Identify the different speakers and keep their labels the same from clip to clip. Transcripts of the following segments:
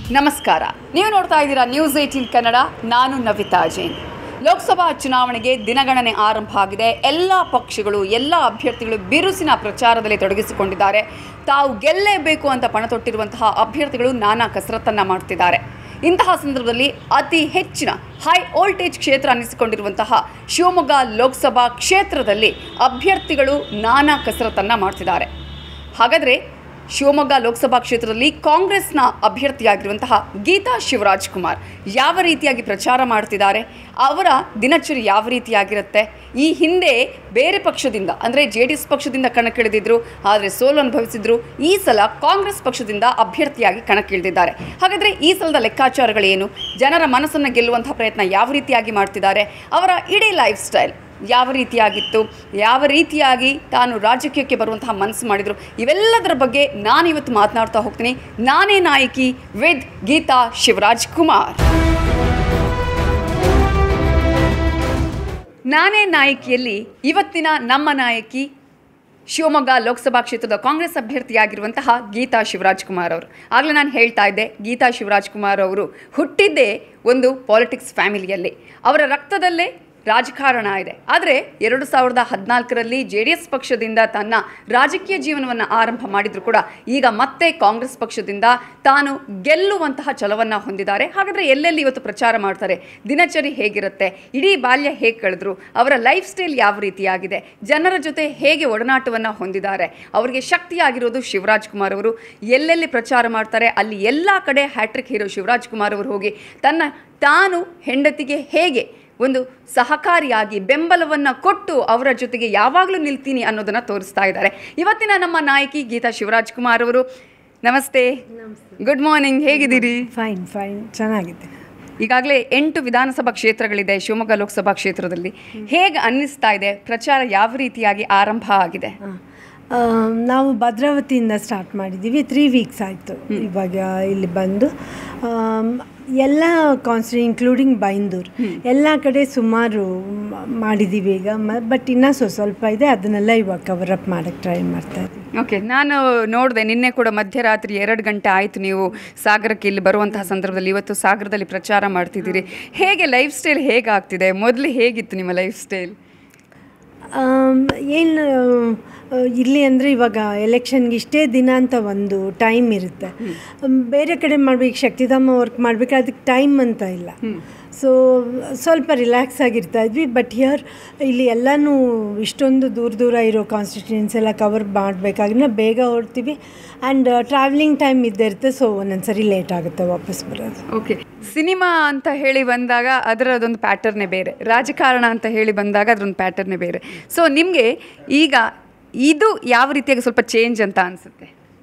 Speaker 1: ನಮಸ್ಕಾರ ನೀವು ನೋಡ್ತಾ ಇದ್ದೀರಾ ನ್ಯೂಸ್ ಏಟೀನ್ ಕನ್ನಡ ನಾನು ನವಿತಾ ಜೈನ್ ಲೋಕಸಭಾ ಚುನಾವಣೆಗೆ ದಿನಗಣನೆ ಆರಂಭ ಆಗಿದೆ ಎಲ್ಲ ಪಕ್ಷಗಳು ಎಲ್ಲ ಅಭ್ಯರ್ಥಿಗಳು ಬಿರುಸಿನ ಪ್ರಚಾರದಲ್ಲಿ ತೊಡಗಿಸಿಕೊಂಡಿದ್ದಾರೆ ತಾವು ಗೆಲ್ಲೇಬೇಕು ಅಂತ ಪಣ ತೊಟ್ಟಿರುವಂತಹ ಅಭ್ಯರ್ಥಿಗಳು ನಾನಾ ಕಸರತ್ತನ್ನು ಮಾಡ್ತಿದ್ದಾರೆ ಇಂತಹ ಸಂದರ್ಭದಲ್ಲಿ ಅತಿ ಹೆಚ್ಚಿನ ಹೈ ವೋಲ್ಟೇಜ್ ಕ್ಷೇತ್ರ ಅನ್ನಿಸಿಕೊಂಡಿರುವಂತಹ ಶಿವಮೊಗ್ಗ ಲೋಕಸಭಾ ಕ್ಷೇತ್ರದಲ್ಲಿ ಅಭ್ಯರ್ಥಿಗಳು ನಾನಾ ಕಸರತ್ತನ್ನು ಮಾಡ್ತಿದ್ದಾರೆ ಹಾಗಾದರೆ ಶಿವಮೊಗ್ಗ ಲೋಕಸಭಾ ಕ್ಷೇತ್ರದಲ್ಲಿ ಕಾಂಗ್ರೆಸ್ನ ಅಭ್ಯರ್ಥಿಯಾಗಿರುವಂತಹ ಗೀತಾ ಶಿವರಾಜ್ ಕುಮಾರ್ ಯಾವ ರೀತಿಯಾಗಿ ಪ್ರಚಾರ ಮಾಡ್ತಿದ್ದಾರೆ ಅವರ ದಿನಚರಿ ಯಾವ ರೀತಿಯಾಗಿರುತ್ತೆ ಈ ಹಿಂದೆ ಬೇರೆ ಪಕ್ಷದಿಂದ ಅಂದರೆ ಜೆ ಡಿ ಎಸ್ ಪಕ್ಷದಿಂದ ಕಣಕ್ಕಿಳಿದಿದ್ರು ಆದರೆ ಸೋಲು ಅನುಭವಿಸಿದ್ರು ಈ ಸಲ ಕಾಂಗ್ರೆಸ್ ಪಕ್ಷದಿಂದ ಅಭ್ಯರ್ಥಿಯಾಗಿ ಕಣಕ್ಕಿಳಿದಿದ್ದಾರೆ ಹಾಗಾದರೆ ಈ ಸಲದ ಲೆಕ್ಕಾಚಾರಗಳೇನು ಜನರ ಮನಸ್ಸನ್ನು ಗೆಲ್ಲುವಂತಹ ಪ್ರಯತ್ನ ಯಾವ ರೀತಿಯಾಗಿ ಮಾಡ್ತಿದ್ದಾರೆ ಅವರ ಇಡೀ ಲೈಫ್ ಸ್ಟೈಲ್ ಯಾವ ರೀತಿಯಾಗಿತ್ತು ಯಾವ ರೀತಿಯಾಗಿ ತಾನು ರಾಜಕೀಯಕ್ಕೆ ಬರುವಂತಹ ಮನಸ್ಸು ಮಾಡಿದರು ಇವೆಲ್ಲದರ ಬಗ್ಗೆ ನಾನು ಇವತ್ತು ಮಾತನಾಡ್ತಾ ಹೋಗ್ತೀನಿ ನಾನೇ ನಾಯಕಿ ವಿತ್ ಗೀತಾ ಶಿವರಾಜ್ ಕುಮಾರ್ ನಾನೇ ನಾಯಕಿಯಲ್ಲಿ ಇವತ್ತಿನ ನಮ್ಮ ನಾಯಕಿ ಶಿವಮೊಗ್ಗ ಲೋಕಸಭಾ ಕ್ಷೇತ್ರದ ಕಾಂಗ್ರೆಸ್ ಅಭ್ಯರ್ಥಿಯಾಗಿರುವಂತಹ ಗೀತಾ ಶಿವರಾಜ್ ಕುಮಾರ್ ಅವರು ಆಗಲೇ ನಾನು ಹೇಳ್ತಾ ಇದ್ದೆ ಗೀತಾ ಶಿವರಾಜ್ ಕುಮಾರ್ ಅವರು ಹುಟ್ಟಿದ್ದೇ ಒಂದು ಪಾಲಿಟಿಕ್ಸ್ ಫ್ಯಾಮಿಲಿಯಲ್ಲಿ ಅವರ ರಕ್ತದಲ್ಲೇ ರಾಜಕಾರಣ ಇದೆ ಆದರೆ ಎರಡು ಸಾವಿರದ ಹದಿನಾಲ್ಕರಲ್ಲಿ ಜೆ ಡಿ ಎಸ್ ಪಕ್ಷದಿಂದ ತನ್ನ ರಾಜಕೀಯ ಜೀವನವನ್ನು ಆರಂಭ ಮಾಡಿದ್ರು ಕೂಡ ಈಗ ಮತ್ತೆ ಕಾಂಗ್ರೆಸ್ ಪಕ್ಷದಿಂದ ತಾನು ಗೆಲ್ಲುವಂತಹ ಛಲವನ್ನು ಹೊಂದಿದ್ದಾರೆ ಹಾಗಾದರೆ ಎಲ್ಲೆಲ್ಲಿ ಇವತ್ತು ಪ್ರಚಾರ ಮಾಡ್ತಾರೆ ದಿನಚರಿ ಹೇಗಿರುತ್ತೆ ಇಡೀ ಬಾಲ್ಯ ಹೇಗೆ ಕಳೆದ್ರು ಅವರ ಲೈಫ್ ಸ್ಟೈಲ್ ಯಾವ ರೀತಿಯಾಗಿದೆ ಜನರ ಜೊತೆ ಹೇಗೆ ಒಡನಾಟವನ್ನು ಹೊಂದಿದ್ದಾರೆ ಅವರಿಗೆ ಶಕ್ತಿಯಾಗಿರೋದು ಶಿವರಾಜ್ ಕುಮಾರ್ ಅವರು ಎಲ್ಲೆಲ್ಲಿ ಪ್ರಚಾರ ಮಾಡ್ತಾರೆ ಅಲ್ಲಿ ಎಲ್ಲ ಕಡೆ ಹ್ಯಾಟ್ರಿಕ್ ಹೀರೋ ಶಿವರಾಜ್ ಕುಮಾರ್ ಅವರು ಹೋಗಿ ತನ್ನ ತಾನು ಹೆಂಡತಿಗೆ ಹೇಗೆ ಒಂದು ಸಹಕಾರಿಯಾಗಿ ಬೆಂಬಲವನ್ನು ಕೊಟ್ಟು ಅವರ ಜೊತೆಗೆ ಯಾವಾಗಲೂ ನಿಲ್ತೀನಿ ಅನ್ನೋದನ್ನು ತೋರಿಸ್ತಾ ಇದ್ದಾರೆ ಇವತ್ತಿನ ನಮ್ಮ ನಾಯಕಿ ಗೀತಾ ಶಿವರಾಜ್ ಕುಮಾರ್ ಅವರು ನಮಸ್ತೆ ಗುಡ್ ಮಾರ್ನಿಂಗ್ ಹೇಗಿದ್ದೀರಿ
Speaker 2: ಫೈನ್ ಫೈನ್ ಚೆನ್ನಾಗಿದೆ
Speaker 1: ಈಗಾಗಲೇ ಎಂಟು ವಿಧಾನಸಭಾ ಕ್ಷೇತ್ರಗಳಿದೆ ಶಿವಮೊಗ್ಗ ಲೋಕಸಭಾ ಕ್ಷೇತ್ರದಲ್ಲಿ ಹೇಗೆ ಅನ್ನಿಸ್ತಾ ಇದೆ ಪ್ರಚಾರ ಯಾವ ರೀತಿಯಾಗಿ ಆರಂಭ ಆಗಿದೆ
Speaker 2: ಆ, ನಾವು ಭದ್ರಾವತಿಯಿಂದ ಸ್ಟಾರ್ಟ್ ಮಾಡಿದ್ದೀವಿ ತ್ರೀ ವೀಕ್ಸ್ ಆಯಿತು ಇವಾಗ ಇಲ್ಲಿ ಬಂದು ಆಮ್, ಎಲ್ಲ ಕಾನ್ಸ್ಟಿ ಇನ್ಕ್ಲೂಡಿಂಗ್ ಬೈಂದೂರು ಎಲ್ಲ ಕಡೆ ಸುಮಾರು ಮ- ಮಾಡಿದ್ದೀವಿ ಈಗ ಬಟ್ ಇನ್ನೂ ಸ್ವ ಸ್ವಲ್ಪ ಇದೆ ಅದನ್ನೆಲ್ಲ ಇವಾಗ ಕವರ್ ಅಪ್ ಮಾಡೋಕ್ಕೆ ಟ್ರೈ ಮಾಡ್ತಾ ಇದ್ದೀವಿ
Speaker 1: ಓಕೆ ನಾನು ನೋಡಿದೆ ನಿನ್ನೆ ಕೂಡ ಮಧ್ಯರಾತ್ರಿ ಎರಡು ಗಂಟೆ ಆಯಿತು ನೀವು ಸಾಗರಕ್ಕೆ ಇಲ್ಲಿ ಬರುವಂತಹ ಸಂದರ್ಭದಲ್ಲಿ ಇವತ್ತು ಸಾಗರದಲ್ಲಿ ಪ್ರಚಾರ ಮಾಡ್ತಿದ್ದೀರಿ ಹೇಗೆ ಲೈಫ್ ಸ್ಟೈಲ್ ಹೇಗಾಗ್ತಿದೆ ಮೊದಲು ಹೇಗಿತ್ತು ನಿಮ್ಮ ಲೈಫ್ ಸ್ಟೈಲ್
Speaker 2: ಏನು ಇಲ್ಲಿ ಅಂದರೆ ಇವಾಗ ಎಲೆಕ್ಷನ್ಗೆ ಇಷ್ಟೇ ದಿನ ಅಂತ ಒಂದು ಟೈಮ್ ಇರುತ್ತೆ ಮ್, ಬೇರೆ ಕಡೆ ಮಾಡ್ಬೇಕು ಶಕ್ತಿಧಾಮ ವರ್ಕ್ ಮಾಡಬೇಕು ಅದಕ್ಕೆ ಟೈಮ್ ಅಂತ ಇಲ್ಲ ಸೊ ಸ್ವಲ್ಪ ರಿಲ್ಯಾಕ್ಸ್ ಆಗಿರ್ತಾ ಇದ್ವಿ ಬಟ್ ಹಿಯರ್ ಇಲ್ಲಿ ಎಲ್ಲನೂ ಇಷ್ಟೊಂದು ದೂರ ದೂರ ಇರೋ ಕಾನ್ಸ್ಟಿಟ್ಯೂನ್ಸ್ ಎಲ್ಲ ಕವರ್ ಮಾಡಬೇಕಾದ್ರೆ ಬೇಗ ಹೊರಡ್ತೀವಿ ಆ್ಯಂಡ್ ಟ್ರಾವೆಲಿಂಗ್ ಟೈಮ್ ಇದ್ದೇ ಇರುತ್ತೆ ಸೊ ಒಂದೊಂದ್ಸರಿ ಲೇಟ್ ಆಗುತ್ತೆ ವಾಪಸ್ ಬರೋದು
Speaker 1: ಓಕೆ ಸಿನಿಮಾ ಅಂತ ಹೇಳಿ ಬಂದಾಗ ಅದರದೊಂದು ಪ್ಯಾಟರ್ನೇ ಬೇರೆ ರಾಜಕಾರಣ ಅಂತ ಹೇಳಿ ಬಂದಾಗ ಅದರೊಂದು ಪ್ಯಾಟರ್ನೇ ಬೇರೆ ಸೊ ನಿಮಗೆ ಈಗ ಇದು ಯಾವ ರೀತಿಯಾಗಿ ಸ್ವಲ್ಪ ಚೇಂಜ್ ಅಂತ ಅನಿಸುತ್ತೆ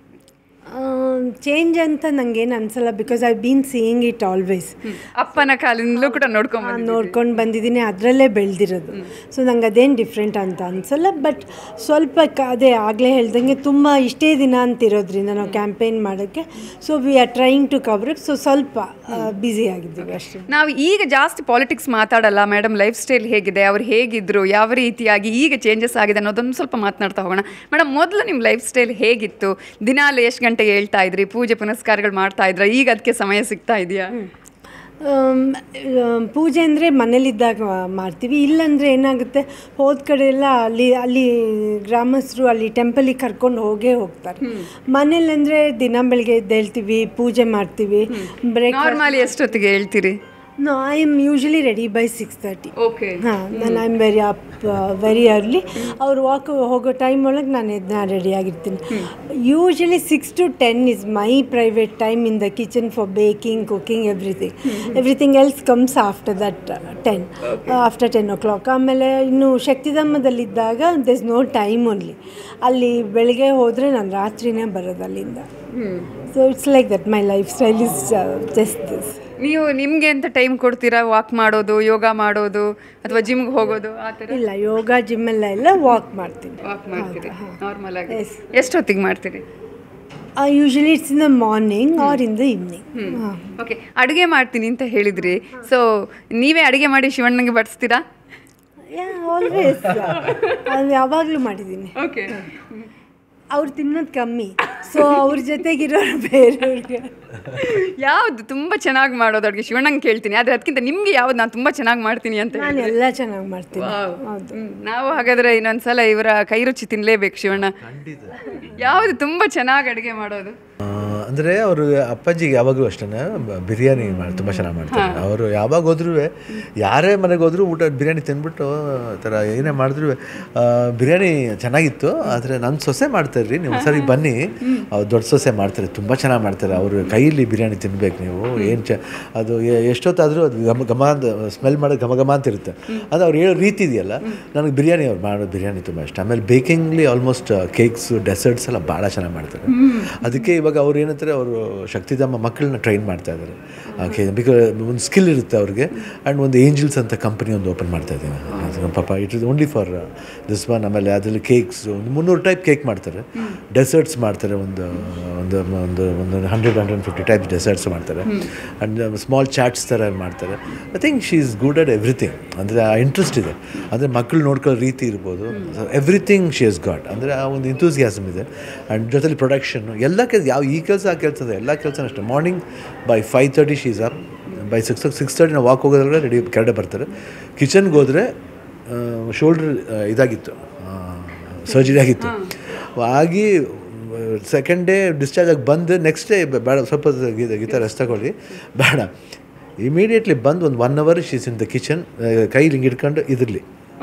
Speaker 2: ಚೇಂಜ್ ಅಂತ ನಂಗೇನು ಅನ್ಸಲ್ಲ because I been seeing it always
Speaker 1: ಅಪ್ಪನ ಕಾಲಿಂದಲೂ ಕೂಡ ನೋಡ್ಕೊಂಡ್
Speaker 2: ನಾನು ನೋಡ್ಕೊಂಡು ಬಂದಿದ್ದೀನಿ ಅದರಲ್ಲೇ ಬೆಳೆದಿರೋದು ಸೊ ನಂಗೆ ಅದೇನು ಡಿಫ್ರೆಂಟ್ ಅಂತ ಅನಿಸಲ್ಲ ಬಟ್ ಸ್ವಲ್ಪ ಕ ಅದೇ ಆಗಲೇ ಹೇಳ್ದಂಗೆ ತುಂಬ ಇಷ್ಟೇ ದಿನ ಅಂತಿರೋದ್ರಿಂದ ನಾವು ಕ್ಯಾಂಪೇನ್ ಮಾಡೋಕ್ಕೆ so we are trying to cover it so ಸ್ವಲ್ಪ ಬ್ಯುಸಿ ಆಗಿದ್ದೀವಿ ಅಷ್ಟೇ
Speaker 1: ನಾವು ಈಗ ಜಾಸ್ತಿ ಪಾಲಿಟಿಕ್ಸ್ ಮಾತಾಡಲ್ಲ ಮೇಡಮ್ ಲೈಫ್ ಸ್ಟೈಲ್ ಹೇಗಿದೆ ಅವ್ರು ಹೇಗಿದ್ರು ಯಾವ ರೀತಿಯಾಗಿ ಈಗ ಚೇಂಜಸ್ ಆಗಿದೆ ಅನ್ನೋದನ್ನು ಸ್ವಲ್ಪ ಮಾತನಾಡ್ತಾ ಹೋಗೋಣ ಮೇಡಮ್ ಮೊದಲು ನಿಮ್ಮ ಲೈಫ್ ಸ್ಟೈಲ್ ಹೇಗಿತ್ತು ದಿನಾಲು ಎಷ್ಟು ಗಂಟೆಗೆ ಹೇಳ್ತಾ ಇದ್ರಿ ಪೂಜೆ ಪುನಸ್ಕಾರಗಳು ಮಾಡ್ತಾ ಇದ್ರ ಈಗ ಅದಕ್ಕೆ ಸಮಯ ಸಿಗ್ತಾ ಇದೆಯಾ
Speaker 2: ಆಮ್, ಆಮ್, ಪೂಜೆ ಅಂದರೆ ಮನೇಲಿದ್ದಾಗ ಮಾಡ್ತೀವಿ ಇಲ್ಲಾಂದರೆ ಏನಾಗುತ್ತೆ ಹೋದ ಕಡೆ ಎಲ್ಲ ಅಲ್ಲಿ ಅಲ್ಲಿ ಗ್ರಾಮಸ್ಥರು ಅಲ್ಲಿ ಟೆಂಪಲಿಗೆ ಕರ್ಕೊಂಡು ಹೋಗೇ ಹೋಗ್ತಾರೆ ಮನೇಲಂದರೆ ದಿನ ಬೆಳಗ್ಗೆ ಎದ್ದೇಳ್ತೀವಿ ಪೂಜೆ ಮಾಡ್ತೀವಿ ಬ್ರೇಕ್
Speaker 1: ನಾರ್ಮಲಿ ಎಷ್ಟೊತ್ತಿಗೆ ಹೇಳ್ತೀರಿ
Speaker 2: no I am usually ready by six thirty
Speaker 1: okay
Speaker 2: ಹಾಂ ನಾನು I am very up very early ಅವ್ರು ವಾಕ್ ಹೋಗೋ ಟೈಮ್ ಒಳಗೆ ನಾನು ಎದ್ದು ರೆಡಿ ಆಗಿರ್ತೀನಿ usually six to ten is my private time in the kitchen for baking cooking everything everything else comes after that ten after ten o'clock ಆಮೇಲೆ ಇನ್ನು ಶಕ್ತಿಧಾಮದಲ್ಲಿದ್ದಾಗ this no time only ಅಲ್ಲಿ ಬೆಳಗ್ಗೆ ಹೋದರೆ ನಾನು ರಾತ್ರಿನೇ ಬರೋದು ಅಲ್ಲಿಂದ so it's like that my lifestyle is just this
Speaker 1: ನೀವು ನಿಮ್ಗೆ ಅಂತ ಟೈಮ್ ಕೊಡ್ತೀರಾ ವಾಕ್ ಮಾಡೋದು ಯೋಗ ಮಾಡೋದು ಅಥವಾ ಜಿಮ್ಗೆ ಹೋಗೋದು ಆ ಥರ
Speaker 2: ಇಲ್ಲ ಯೋಗ ಜಿಮ್ ಎಲ್ಲ ಎಲ್ಲ ವಾಕ್ ಮಾಡ್ತೀನಿ
Speaker 1: ವಾಕ್ ಮಾಡ್ತೀರಿ ನಾರ್ಮಲ್ ಆಗಿ ಎಷ್ಟೊತ್ತಿಗೆ ಮಾಡ್ತೀರಿ
Speaker 2: usually it's in the morning or in the evening
Speaker 1: okay ಅಡುಗೆ ಮಾಡ್ತೀನಿ ಅಂತ ಹೇಳಿದ್ರಿ ಸೊ ನೀವೇ ಅಡುಗೆ ಮಾಡಿ ಶಿವಣ್ಣಗೆ ಬಡಿಸ್ತೀರಾ
Speaker 2: ಆಲ್ವೇಸ್ ಅದು ಯಾವಾಗಲೂ ಮಾಡಿದ್ದೀನಿ
Speaker 1: ಓಕೆ
Speaker 2: ಅವ್ರು ತಿನ್ನೋದು ಕಮ್ಮಿ ಸೊ ಅವ್ರ ಜೊತೆಗಿರೋರು ಬೇರೆಯವ್ರಿಗೆ
Speaker 1: ಯಾವ್ದು ತುಂಬಾ ಚೆನ್ನಾಗಿ ಮಾಡೋದು ಅಡುಗೆ ಶಿವಣ್ಣಂಗೆ ಕೇಳ್ತೀನಿ ಆದ್ರೆ ಅದಕ್ಕಿಂತ ನಿಮ್ಗೆ ಯಾವ್ದು ನಾನು ತುಂಬಾ ಚೆನ್ನಾಗಿ ಮಾಡ್ತೀನಿ ಅಂತ
Speaker 2: ನಾನು
Speaker 1: ಹೇಳಿದ್ರೆ?
Speaker 2: ಎಲ್ಲ ಚೆನ್ನಾಗಿ ಮಾಡ್ತೀನಿ
Speaker 1: ವಾವ್.
Speaker 2: ಹೌದು
Speaker 1: ಹ್ಮ್. ನಾವು ಹಾಗಾದ್ರೆ ಇನ್ನೊಂದ್ಸಲ ಇವರ ಕೈ ರುಚಿ ತಿನ್ಲೇಬೇಕು ಶಿವಣ್ಣ ಯಾವ್ದು ತುಂಬಾ ಚೆನ್ನಾಗಿ ಅಡುಗೆ ಮಾಡೋದು
Speaker 3: ಆ, ಅಂದ್ರೆ ಅವರು ಅಪ್ಪಾಜಿಗೆ ಯಾವಾಗಲೂ ಅಷ್ಟೇ ಬಿರಿಯಾನಿ ಮಾಡಿ ತುಂಬ ಚೆನ್ನಾಗಿ ಮಾಡ್ತಾರೆ ಅವರು ಯಾವಾಗ ಹೋದ್ರೂ ಯಾರೇ ಮನೆಗೆ ಹೋದ್ರು ಊಟ ಬಿರಿಯಾನಿ ತಿಂದ್ಬಿಟ್ಟು ಆ ಥರ ಏನೇ ಮಾಡಿದ್ರು ಬಿರಿಯಾನಿ ಚೆನ್ನಾಗಿತ್ತು ಆದರೆ ನನ್ನ ಸೊಸೆ ಮಾಡ್ತಾರೆ ರೀ ನೀವು ಸರಿ ಬನ್ನಿ ಅವ್ರು ದೊಡ್ಡ ಸೊಸೆ ಮಾಡ್ತಾರೆ ತುಂಬ ಚೆನ್ನಾಗಿ ಮಾಡ್ತಾರೆ ಅವರು ಕೈಯಲ್ಲಿ ಬಿರಿಯಾನಿ ತಿನ್ಬೇಕು ನೀವು ಏನು ಚ ಅದು ಎ- ಎಷ್ಟೊತ್ತಾದರೂ ಅದು ಘಮ ಘಮ ಅಂತ ಸ್ಮೆಲ್ ಮಾಡೋದು ಘಮ ಘಮ ಅಂತ ಇರುತ್ತೆ ಅದು ಅವ್ರು ಹೇಳೋ ರೀತಿ ಇದೆಯಲ್ಲ ನನಗೆ ಬಿರಿಯಾನಿ ಅವ್ರು ಮಾಡೋ ಬಿರಿಯಾನಿ ತುಂಬ ಇಷ್ಟ ಆಮೇಲೆ ಬೇಕಿಂಗ್ಲಿ ಆಲ್ಮೋಸ್ಟ್ ಕೇಕ್ಸ್ ಡೆಸರ್ಟ್ಸ್ ಎಲ್ಲ ಭಾಳ ಚೆನ್ನಾಗಿ ಮಾಡ್ತಾರೆ ಅದಕ್ಕೆ ಇವಾಗ ಅವ್ರು ಏನಂತಾರೆ ಅವರು ಶಕ್ತಿಧಾಮ ಮಕ್ಕಳನ್ನ ಟ್ರೈನ್ ಮಾಡ್ತಾ ಇದ್ದಾರೆ ಓಕೆ ಬಿಕಾಸ್ ಒಂದು ಸ್ಕಿಲ್ ಇರುತ್ತೆ ಅವ್ರಿಗೆ ಆ್ಯಂಡ್ ಒಂದು ಏಂಜಲ್ಸ್ ಅಂತ ಕಂಪನಿ ಒಂದು ಓಪನ್ ಮಾಡ್ತಾ ಇದ್ದೀವಿ ಅದು ಪಾಪ it is only for this one ಆಮೇಲೆ ಅದರಲ್ಲಿ ಕೇಕ್ಸ್ ಒಂದು ಮುನ್ನೂರು ಟೈಪ್ ಕೇಕ್ ಮಾಡ್ತಾರೆ ಡೆಸರ್ಟ್ಸ್ ಮಾಡ್ತಾರೆ ಒಂದು ಒಂದು ಒಂದು ಒಂದು hundred hundred fifty type desserts ಮಾಡ್ತಾರೆ ಆ್ಯಂಡ್ ಸ್ಮಾಲ್ ಚಾಟ್ಸ್ ಥರ ಮಾಡ್ತಾರೆ I think she is good at everything ಅಂದರೆ ಆ ಇಂಟ್ರೆಸ್ಟ್ ಇದೆ ಅಂದರೆ ಮಕ್ಕಳು ನೋಡ್ಕೊಳ್ಳೋ ರೀತಿ ಇರ್ಬೋದು ಎವ್ರಿಥಿಂಗ್ ಶಿ ಇಸ್ ಗಾಟ್ ಅಂದರೆ ಆ ಒಂದು ಇಂಥೂಸಿಯಾಸಮ್ ಇದೆ ಆ್ಯಂಡ್ ಜೊತೆಲಿ ಪ್ರೊಡಕ್ಷನ್ ಎಲ್ಲ ಕೆಲಸ ಯಾವ ಈ ಕೆಲಸ ಆ ಕೆಲಸ ಎಲ್ಲ ಕೆಲಸ ಅಷ್ಟೇ morning by five thirty she's up by six six thirty ನಾವು ವಾಕ್ ಹೋಗೋದ್ರಲ್ಲೇ ರೆಡಿ ಕೆರಡೆ ಬರ್ತಾರೆ ಕಿಚನ್ಗೆ ಹೋದರೆ ಶೋಲ್ಡ್ರ್ ಇದಾಗಿತ್ತು ಸರ್ಜರಿ ಆಗಿತ್ತು ಆಗಿ ಸೆಕೆಂಡ್ ಡೇ ಡಿಸ್ಚಾರ್ಜ್ ಆಗಿ ಬಂದು ನೆಕ್ಸ್ಟ್ ಡೇ ಬೇಡ ಸ್ವಲ್ಪ ಗೀತ ಗೀತ ರೆಸ್ಟ್ ತಗೊಳ್ಳಿ ಬೇಡ ಇಮಿಡಿಯೇಟ್ಲಿ ಬಂದು ಒಂದು one hour she's in the kitchen ಕೈಲಿ ಹಿಂಗೆ ಇಟ್ಕೊಂಡು ಇದಿರಲಿ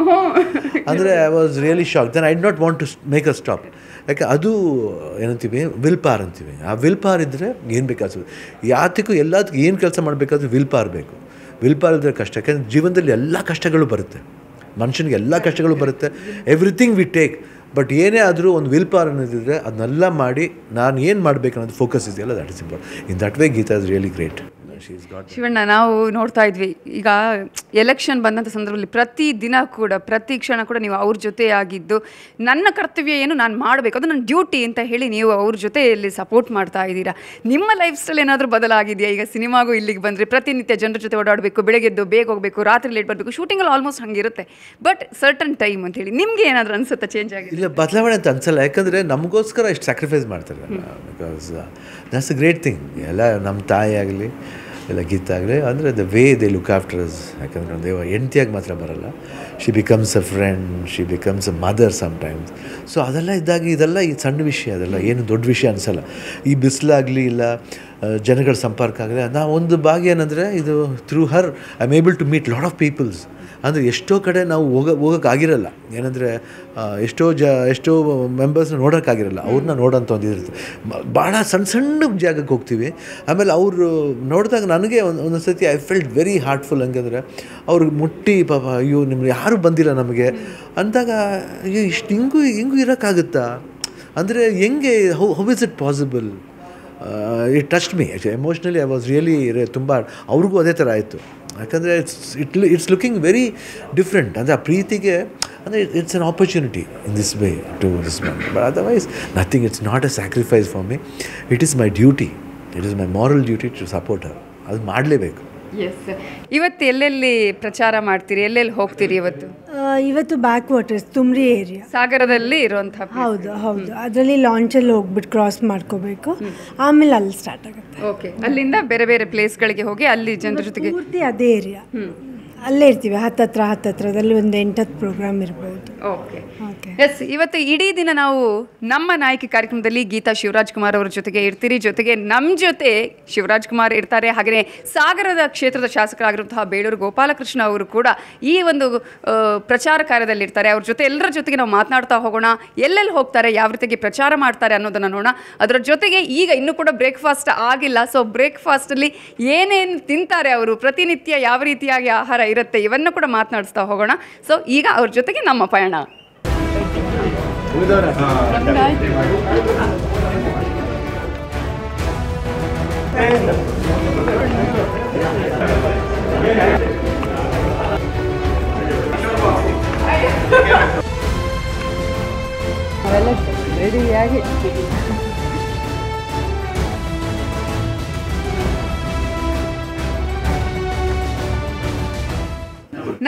Speaker 3: ಅಂದರೆ I was really shock then I not want to make a stop ಯಾಕೆ ಅದು ಏನಂತೀವಿ ವಿಲ್ ಪಾರ್ ಅಂತೀವಿ ಆ ವಿಲ್ ಪಾರ್ ಇದ್ದರೆ ಏನು ಬೇಕಾಗ್ತದೆ ಯಾತಕ್ಕೂ ಎಲ್ಲದಕ್ಕೂ ಏನು ಕೆಲಸ ಮಾಡಬೇಕಾದ್ರೂ ವಿಲ್ ಪಾರ್ ಬೇಕು ವಿಲ್ ಪಾರ್ ಇದ್ದರೆ ಕಷ್ಟ ಯಾಕಂದರೆ ಜೀವನದಲ್ಲಿ ಎಲ್ಲ ಕಷ್ಟಗಳು ಬರುತ್ತೆ ಮನುಷ್ಯನಿಗೆ ಎಲ್ಲ ಕಷ್ಟಗಳು ಬರುತ್ತೆ ಎವ್ರಿಥಿಂಗ್ ವಿ ಟೇಕ್ ಬಟ್ ಏನೇ ಆದರೂ ಒಂದು ವಿಲ್ ಪಾರ್ ಅನ್ನೋದಿದ್ರೆ ಅದನ್ನೆಲ್ಲ ಮಾಡಿ ನಾನು ಏನು ಮಾಡಬೇಕು ಅನ್ನೋದು ಫೋಕಸ್ ಇದೆಯಲ್ಲ that is import in that way Geeta is really great she is got
Speaker 1: Shivanna ನಾವು ನೋಡ್ತಾ ಇದ್ವಿ ಈಗ ಎಲೆಕ್ಷನ್ ಬಂದಂಥ ಸಂದರ್ಭದಲ್ಲಿ ಪ್ರತಿ ದಿನ ಕೂಡ ಪ್ರತಿ ಕ್ಷಣ ಕೂಡ ನೀವು ಅವ್ರ ಜೊತೆ ಆಗಿದ್ದು ನನ್ನ ಕರ್ತವ್ಯ ಏನು ನಾನು ಮಾಡಬೇಕು ಅದು ನನ್ನ ಡ್ಯೂಟಿ ಅಂತ ಹೇಳಿ ನೀವು ಅವ್ರ ಜೊತೆಯಲ್ಲಿ ಸಪೋರ್ಟ್ ಮಾಡ್ತಾ ಇದ್ದೀರಾ ನಿಮ್ಮ ಲೈಫ್ ಸ್ಟೈಲ್ ಏನಾದರೂ ಬದಲಾಗಿದೆಯಾ ಈಗ ಸಿನಿಮಾಗೂ ಇಲ್ಲಿಗೆ ಬಂದರೆ ಪ್ರತಿನಿತ್ಯ ಜನರ ಜೊತೆ ಓಡಾಡಬೇಕು ಬೆಳಗ್ಗೆದ್ದು ಬೇಗ ಹೋಗಬೇಕು ರಾತ್ರಿ ಲೇಟ್ ಬರಬೇಕು ಶೂಟಿಂಗಲ್ಲಿ ಆಲ್ಮೋಸ್ಟ್ ಹಂಗಿರುತ್ತೆ ಬಟ್ ಸರ್ಟನ್ ಟೈಮ್ ಅಂತ ಹೇಳಿ ನಿಮಗೆ ಏನಾದರೂ ಅನ್ಸುತ್ತಾ ಚೇಂಜ್ ಆಗಿದೆ
Speaker 3: ಇಲ್ಲ ಬದಲಾವಣೆ ಅಂತ ಅನ್ಸಲ್ಲ ಯಾಕಂದರೆ ನಮಗೋಸ್ಕರ ಇಷ್ಟು ಸ್ಯಾಕ್ರಿಫೈಸ್ ಮಾಡ್ತಾರೆ because that's a great thing ಎಲ್ಲ ನಮ್ಮ ತಾಯಿ ಆಗಲಿ ಇಲ್ಲ ಗೀತಾ ಆಗಲಿ ಅಂದರೆ the way they look afters ಯಾಕಂದರೆ ಒಂದು ಹೆಂಡ್ತಿಯಾಗಿ ಮಾತ್ರ ಬರಲ್ಲ she becomes a friend she becomes a mother sometimes so ಅದೆಲ್ಲ ಇದ್ದಾಗ ಇದೆಲ್ಲ ಈ ಸಣ್ಣ ವಿಷಯ ಅದೆಲ್ಲ ಏನು ದೊಡ್ಡ ವಿಷಯ ಅನಿಸಲ್ಲ ಈ ಬಿಸಿಲಾಗಲಿ ಇಲ್ಲ ಆ, ಜನಗಳ ಸಂಪರ್ಕ ಆಗಲಿ ನಾವು ಒಂದು ಭಾಗ್ಯ ಏನಂದರೆ ಇದು through her I am able to meet lot of peoples ಅಂದರೆ ಎಷ್ಟೋ ಕಡೆ ನಾವು ಹೋಗ ಹೋಗೋಕ್ಕಾಗಿರಲ್ಲ ಏನಂದರೆ ಎಷ್ಟೋ ಜ ಎಷ್ಟೋ ಮೆಂಬರ್ಸ್ನ ನೋಡೋಕ್ಕಾಗಿರಲ್ಲ ಅವ್ರನ್ನ ನೋಡೋಂಥ ಒಂದು ಇರುತ್ತೆ ಮ- ಭಾಳ ಸಣ್ಣ ಸಣ್ಣ ಜಾಗಕ್ಕೆ ಹೋಗ್ತೀವಿ ಆಮೇಲೆ ಅವರು ನೋಡಿದಾಗ ನನಗೆ ಒಂದು ಒಂದೊಂದು ಸತಿ ಐ ಫೆಲ್ಟ್ ವೆರಿ ಹಾರ್ಟ್ಫುಲ್ ಹಂಗಂದ್ರೆ ಅವ್ರಿಗೆ ಮುಟ್ಟಿ ಪಾಪ ಅಯ್ಯೋ ನಿಮ್ಗೆ ಯಾರೂ ಬಂದಿಲ್ಲ ನಮಗೆ ಅಂದಾಗ ಅಯ್ಯೋ ಇಷ್ಟು ಹಿಂಗೂ ಹಿಂಗೂ ಇರೋಕ್ಕಾಗುತ್ತಾ ಅಂದರೆ ಹೆಂಗೆ how how is it possible it touch me emotionally I was really ತುಂಬ ಅವ್ರಿಗೂ ಅದೇ ಥರ ಆಯಿತು ಯಾಕಂದರೆ it's it it's looking very different ಅಂದರೆ ಆ ಪ್ರೀತಿಗೆ ಅಂದರೆ it's an opportunity in this way to respond but otherwise nothing it's not a sacrifice for me it is my duty it is my moral duty to support her ಅದು ಮಾಡಲೇಬೇಕು
Speaker 1: S ಇವತ್ತು ಎಲ್ಲೆಲ್ಲಿ ಪ್ರಚಾರ ಮಾಡ್ತೀರಿ ಎಲ್ಲೆಲ್ಲಿ ಹೋಗ್ತೀರಿ ಇವತ್ತು
Speaker 2: ಆ, ಇವತ್ತು ಬ್ಯಾಕ್ ವಾಟರ್ಸ್ ತುಮ್ರಿ ಏರಿಯಾ
Speaker 1: ಸಾಗರದಲ್ಲಿ ಇರುವಂಥ
Speaker 2: ಹೌದು ಹೌದು ಅದರಲ್ಲಿ ಲಾಂಚಲ್ಲಿ ಹೋಗ್ಬಿಟ್ಟು ಕ್ರಾಸ್ ಮಾಡ್ಕೋಬೇಕು ಆಮೇಲೆ ಅಲ್ಲಿ ಸ್ಟಾರ್ಟ್ ಆಗುತ್ತೆ
Speaker 1: ಓಕೆ ಅಲ್ಲಿಂದ ಬೇರೆ ಬೇರೆ ಪ್ಲೇಸ್ಗಳಿಗೆ ಹೋಗಿ ಅಲ್ಲಿ ಜನರ ಜೊತೆಗೆ
Speaker 2: ಪೂರ್ತಿ ಅದೇ ಏರಿಯಾ ಅಲ್ಲೇ ಇರ್ತೀವಿ ಹತ್ತತ್ರ ಹತ್ತತ್ರದಲ್ಲಿ ಒಂದು ಎಂಟತ್ತು ಪ್ರೋಗ್ರಾಮ್ ಇರ್ಬೋದು
Speaker 1: ಓಕೆ
Speaker 2: ಓಕೆ
Speaker 1: ಎಸ್ ಇವತ್ತು ಇಡೀ ದಿನ ನಾವು ನಮ್ಮ ನಾಯಕಿ ಕಾರ್ಯಕ್ರಮದಲ್ಲಿ ಗೀತಾ ಶಿವರಾಜ್ ಕುಮಾರ್ ಅವರ ಜೊತೆಗೆ ಇರ್ತೀರಿ ಜೊತೆಗೆ ನಮ್ಮ ಜೊತೆ ಶಿವರಾಜ್ ಕುಮಾರ್ ಇರ್ತಾರೆ ಹಾಗೆಯೇ ಸಾಗರದ ಕ್ಷೇತ್ರದ ಶಾಸಕರಾಗಿರುವಂತಹ ಬೇಳೂರು ಗೋಪಾಲಕೃಷ್ಣ ಅವರು ಕೂಡ ಈ ಒಂದು ಆ, ಪ್ರಚಾರ ಕಾರ್ಯದಲ್ಲಿ ಇರ್ತಾರೆ ಅವ್ರ ಜೊತೆ ಎಲ್ಲರ ಜೊತೆಗೆ ನಾವು ಮಾತನಾಡ್ತಾ ಹೋಗೋಣ ಎಲ್ಲೆಲ್ಲಿ ಹೋಗ್ತಾರೆ ಯಾವ ರೀತಿಯಾಗಿ ಪ್ರಚಾರ ಮಾಡ್ತಾರೆ ಅನ್ನೋದನ್ನ ನೋಡೋಣ ಅದರ ಜೊತೆಗೆ ಈಗ ಇನ್ನೂ ಕೂಡ ಬ್ರೇಕ್ಫಾಸ್ಟ್ ಆಗಿಲ್ಲ ಸೊ ಬ್ರೇಕ್ಫಾಸ್ಟಲ್ಲಿ ಏನೇನು ತಿಂತಾರೆ ಅವರು ಪ್ರತಿನಿತ್ಯ ಯಾವ ರೀತಿಯಾಗಿ ಆಹಾರ ಇರುತ್ತೆ ಇವನ್ನು ಕೂಡ ಮಾತನಾಡಿಸ್ತಾ ಹೋಗೋಣ ಸೊ ಈಗ ಅವ್ರ ಜೊತೆಗೆ ನಮ್ಮ ಪಯಣ ರೆಡಿಯಾಗಿ